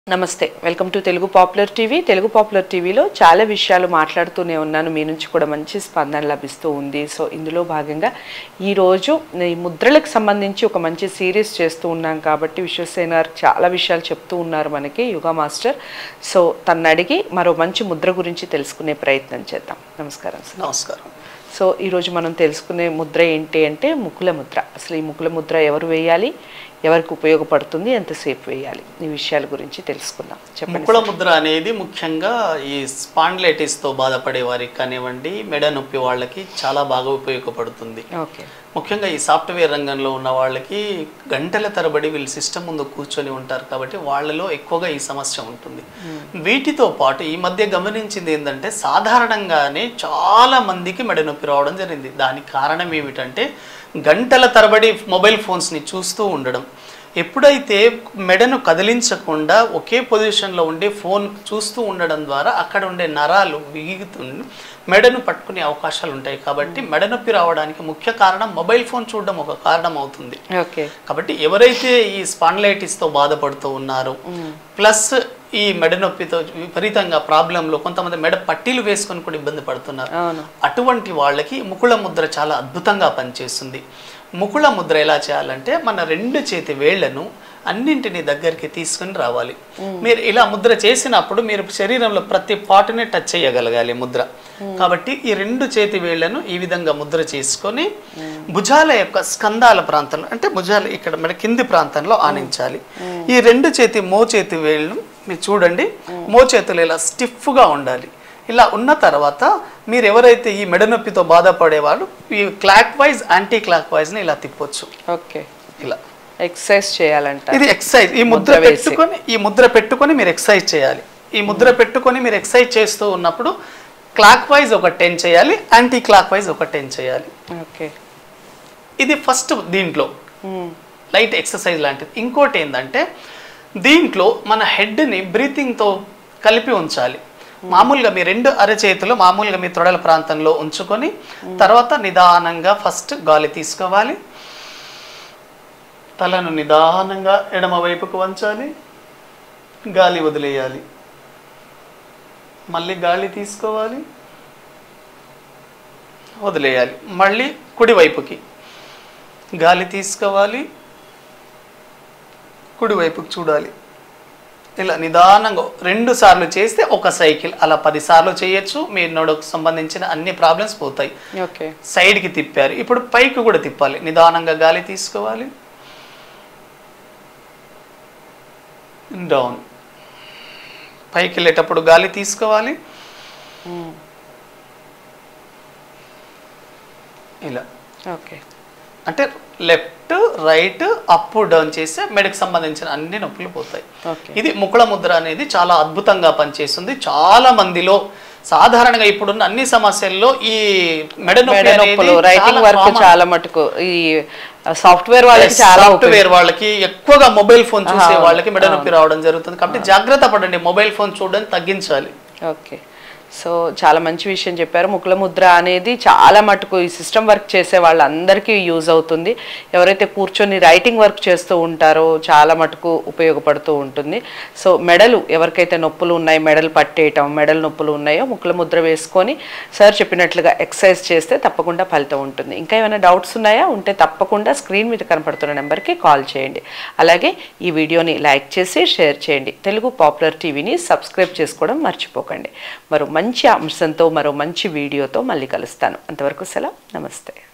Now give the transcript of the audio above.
నమస్తే welcome to Telugu popular TV Telugu popular టీవీలో చాలా విషయాలు మాట్లాడుతూనే ఉన్నాను మీ నుంచి కూడా మంచి స్పందన లభిస్తూ ఉంది సో ఇందులో భాగంగా ఈరోజు ఈ ముద్రలకు సంబంధించి ఒక మంచి సిరీస్ చేస్తూ ఉన్నాం కాబట్టి విశ్వసేన గారు చాలా విషయాలు చెప్తూ ఉన్నారు మనకి యుగా మాస్టర్ సో తను అడిగి మరో మంచి ముద్ర గురించి తెలుసుకునే ప్రయత్నం చేద్దాం నమస్కారం సార్ నమస్కారం సో ఈరోజు మనం తెలుసుకునే ముద్ర ఏంటి అంటే ముకుల ముద్ర అసలు ఈ ముకుల ముద్ర ఎవరు వేయాలి ఎవరికి ఉపయోగపడుతుంది ఎంతసేపు వేయాలి ఈ విషయాల గురించి తెలుసుకుందాం చెప్పండి ముక్కుల ముద్ర అనేది ముఖ్యంగా ఈ spondylitis తో బాధపడే వారికి కానివ్వండి మెడ నొప్పి వాళ్ళకి చాలా బాగా ఉపయోగపడుతుంది ఓకే ముఖ్యంగా ఈ సాఫ్ట్వేర్ రంగంలో ఉన్న వాళ్ళకి గంటల తరబడి వీళ్ళు సిస్టమ్ ముందు కూర్చొని ఉంటారు కాబట్టి వాళ్ళలో ఎక్కువగా ఈ సమస్య ఉంటుంది వీటితో పాటు ఈ మధ్య గమనించింది ఏంటంటే సాధారణంగానే చాలా మందికి మెడ నొప్పి రావడం జరిగింది దానికి కారణం ఏమిటంటే గంటల తరబడి మొబైల్ ఫోన్స్ని చూస్తూ ఉండడం ఎప్పుడైతే మెడను కదిలించకుండా ఒకే పొజిషన్లో ఉండి ఫోన్ చూస్తూ ఉండడం ద్వారా అక్కడ ఉండే నరాలు బిగుతుండి మెడను పట్టుకునే అవకాశాలు ఉంటాయి కాబట్టి మెడ నొప్పి రావడానికి ముఖ్య కారణం మొబైల్ ఫోన్ చూడడం ఒక కారణం అవుతుంది ఓకే కాబట్టి ఎవరైతే ఈ spondylitis తో బాధపడుతూ ఉన్నారో ప్లస్ ఈ మెడ నొప్పితో విపరీతంగా ప్రాబ్లంలో కొంతమంది మెడ పట్టీలు వేసుకొని కూడా ఇబ్బంది పడుతున్నారు అవును అటువంటి వాళ్ళకి ముకుళ ముద్ర చాలా అద్భుతంగా పనిచేస్తుంది ముకుళ ముద్ర ఎలా చేయాలంటే మన రెండు చేతి వేళ్లను అన్నింటినీ దగ్గరికి తీసుకుని రావాలి మీరు ఇలా ముద్ర చేసినప్పుడు మీరు శరీరంలో ప్రతి పాటుని టచ్ చేయగలగాలి ముద్ర కాబట్టి ఈ రెండు చేతి వేళ్లను ఈ విధంగా ముద్ర చేసుకొని భుజాల యొక్క స్కందాల ప్రాంతంలో అంటే భుజాలు ఇక్కడ మన కింది ప్రాంతంలో ఆనించాలి ఈ రెండు చేతి మోచేతి వేళ్ళు మీరు చూడండి మోచేతులు ఇలా స్టిఫ్గా ఉండాలి ఇలా ఉన్న తర్వాత మీరు ఎవరైతే ఈ మెడ నొప్పితో బాధపడేవాళ్ళు ఈ క్లాక్ వైజ్ యాంటీ క్లాక్ వైజ్ని ఇలా తిప్పొచ్చు ఓకే ఇలా ఎక్సర్సైజ్ చేయాలంట ఇది ఎక్సర్సైజ్ ఈ ముద్ర ముద్ర వేసి. పెట్టుకొని ఈ ముద్ర పెట్టుకొని మీరు ఎక్సర్సైజ్ చేయాలి ఈ ముద్ర పెట్టుకొని మీరు ఎక్సర్సైజ్ చేస్తూ ఉన్నప్పుడు క్లాక్ వైజ్ ఒక టెన్ చేయాలి యాంటీ క్లాక్ వైజ్ ఒక టెన్ చేయాలి ఓకే ఇది ఫస్ట్ దీంట్లో లైట్ ఎక్సర్సైజ్ లాంటిది ఇంకోటి ఏంటంటే దీంట్లో మన హెడ్ని బ్రీతింగ్తో కలిపి ఉంచాలి మామూలుగా మీ రెండు అరచేతులు మామూలుగా మీ తొడల ప్రాంతంలో ఉంచుకొని తర్వాత నిదానంగా ఫస్ట్ గాలి తీసుకోవాలి తలను నిదానంగా ఎడమ వైపుకు వంచాలి గాలి వదిలేయాలి మళ్ళీ గాలి తీసుకోవాలి వదిలేయాలి మళ్ళీ కుడి వైపుకి గాలి తీసుకోవాలి కుడివైపుకి చూడాలి ఇలా నిదానంగా రెండు సార్లు చేస్తే ఒక సైకిల్ అలా పది సార్లు చేయొచ్చు మీ నడుకు సంబంధించిన అన్ని ప్రాబ్లమ్స్ పోతాయి ఓకే సైడ్కి తిప్పారు ఇప్పుడు పైకి కూడా తిప్పాలి నిదానంగా గాలి తీసుకోవాలి డౌన్ పైకి వెళ్ళేటప్పుడు గాలి తీసుకోవాలి ఇలా ఓకే అంటే లెఫ్ట్ రైట్ అప్ డౌన్ చేస్తే మెడకు సంబంధించిన అన్ని నొప్పులు పోతాయి ఓకే ఇది ముకుళ ముద్ర అనేది చాలా అద్భుతంగా పనిచేస్తుంది చాలా మందిలో సాధారణంగా ఇప్పుడున్న అన్ని సమస్యల్లో ఈ మెడ నొప్పి మెడ అనేది నొప్పులు రైటింగ్ చాలా వర్క్ common. చాలా మటుకు ఈ సాఫ్ట్వేర్ వాళ్ళకి చాలా సాఫ్ట్వేర్ వాళ్ళకి ఎక్కువగా మొబైల్ ఫోన్ చూసే వాళ్ళకి మెడ నొప్పి రావడం జరుగుతుంది కాబట్టి జాగ్రత్త పడండి మొబైల్ ఫోన్ చూడడం తగ్గించాలి ఓకే సో చాలా మంచి విషయం చెప్పారు ముకుల ముద్ర అనేది చాలా మటుకు ఈ సిస్టమ్ వర్క్ చేసే వాళ్ళందరికీ యూజ్ అవుతుంది ఎవరైతే కూర్చొని రైటింగ్ వర్క్ చేస్తూ ఉంటారో చాలా మటుకు ఉపయోగపడుతూ ఉంటుంది సో మెడలు ఎవరికైతే నొప్పులు ఉన్నాయి మెడలు పట్టేయటం మెడలు నొప్పులు ఉన్నాయో ముకుల ముద్ర వేసుకొని సార్ చెప్పినట్లుగా ఎక్సర్సైజ్ చేస్తే తప్పకుండా ఫలితం ఉంటుంది ఇంకా ఏమైనా డౌట్స్ ఉన్నాయా ఉంటే తప్పకుండా స్క్రీన్ మీద కనపడుతున్న నెంబర్కి కాల్ చేయండి అలాగే ఈ వీడియోని లైక్ చేసి షేర్ చేయండి తెలుగు పాపులర్ టీవీని సబ్స్క్రైబ్ చేసుకోవడం మర్చిపోకండి మరో మంచి అంశంతో మరో మంచి వీడియోతో మళ్ళీ కలుస్తాను అంతవరకు సెలవు నమస్తే